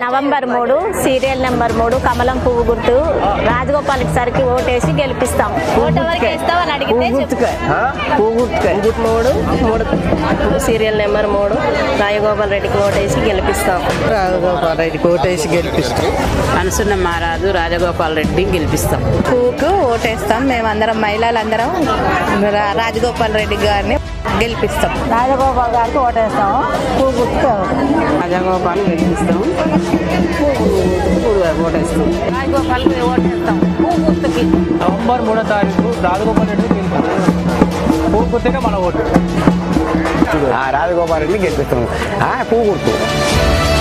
November మూడు serial number మూడు కమలం పువ్వు గుర్తు రాజగోపాల్ సార్కి ఓటేసి గెలిపిస్తాం ఓటు ఎవరికి ఇస్తావు అని అడిగితే చెప్పు. మూడు మూడు సీరియల్ నెంబర్ మూడు రాయగోపాల్ రెడ్డికి ఓటేసి గెలిపిస్తాం రాజగోపాల్ రెడ్డి కోటేసి గెలిపిస్తాం అనుసున్న మహారాజు రాజగోపాల్ రెడ్డి గెలిపిస్తాం పువ్వుకు ఓటేస్తాం మేమందరం మహిళలందరం రా- రాజగోపాల్ రెడ్డి గారిని గెలిపిస్తాం రాజగోపాల్ గారికి ఓటేస్తాము పువ్వు గుర్తు రాజగోపాల్ గెలిపిస్తాం ఓటేస్తాం రాజగోపాల్ ఓటేస్తాం పువ్వు గుర్తుకి నవంబర్ మూడో తారీఖు రాజగోపాల్ రెడ్డి పువ్వు గుర్తుగా మన ఓటు రాజగోపాల్ రెడ్డిని గెలిపిస్తున్నాం పువ్వు గుర్తు